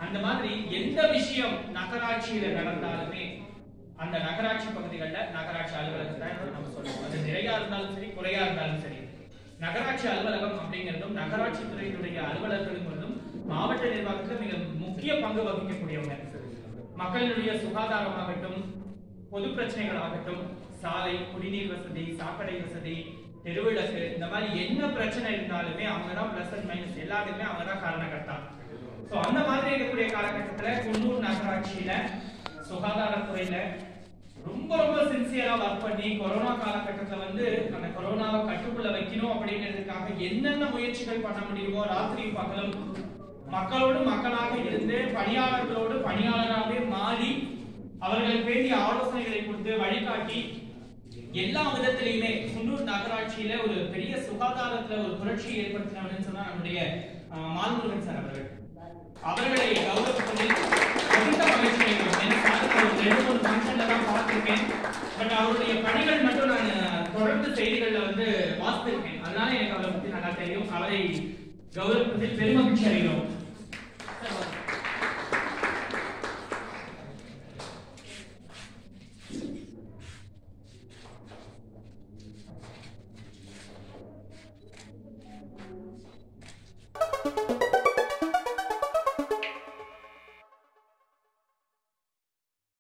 அந்த மாதிரி எந்த விஷயம் நகராட்சியில நடந்தாலுமே அந்த நகராட்சி பகுதிகள்ல நகராட்சி அலுவலகம் தான் நம்ம சொல்லுவோம் அது நிறையா இருந்தாலும் சரி குறையா இருந்தாலும் சரி நகராட்சி அலுவலகம் அப்படிங்கிறதும் நகராட்சி துறையினுடைய அலுவலர்களுங்கிறதும் மாவட்ட நிர்வாகத்தில் மிக முக்கிய பங்கு வகிக்கக்கூடியவங்க மக்களுடைய சுகாதாரமாகட்டும் பொது பிரச்சனைகள் ஆகட்டும் சாலை குடிநீர் வசதி சாக்கடை வசதி தெருவிளக்கு இந்த மாதிரி என்ன பிரச்சனை இருந்தாலுமே அவங்க தான் பிளஸ் அண்ட் மைனஸ் எல்லாத்துக்குமே அவங்க தான் காரணகர்த்தா சோ அந்த மாதிரி இருக்கக்கூடிய காலகட்டத்துல குன்னூர் நகராட்சியில சுகாதாரத்துறையில ரொம்ப ரொம்ப சின்சியரா ஒர்க் பண்ணி கொரோனா காலகட்டத்துல வந்து அந்த கொரோனாவை கட்டுக்குள்ள வைக்கணும் அப்படிங்கிறதுக்காக என்னென்ன முயற்சிகள் பண்ண முடியுமோ ராத்திரி பகலும் மக்களோடு மக்களாக இருந்து பணியாளர்களோடு பணியாளராகவே மாறி அவர்களுக்கு வேண்டிய ஆலோசனைகளை கொடுத்து வழிகாட்டி எல்லா விதத்திலையுமே குன்னூர் நகராட்சியில ஒரு பெரிய சுகாதாரத்துல ஒரு புரட்சியை ஏற்படுத்தினவர்னு சொன்னா நம்முடைய ஆஹ், மால்முருகன் சார் அவர்கள் அவர்களை கௌரவிப்பதில் மிகுந்த மகிழ்ச்சி அடைகிறோம். எனக்கு அடுத்த ஒரு ரெண்டு மூணு ஃபங்க்ஷன்ல தான் பார்த்திருக்கேன் பட் அவருடைய பணிகள் மட்டும் நான் தொடர்ந்து செய்திகள்ல வந்து வாசித்திருக்கேன் அதனால எனக்கு அவரை பத்தி நல்லா தெரியும் அவரை கௌரவிப்பதில் பெருமகிழ்ச்சி அடைகிறோம்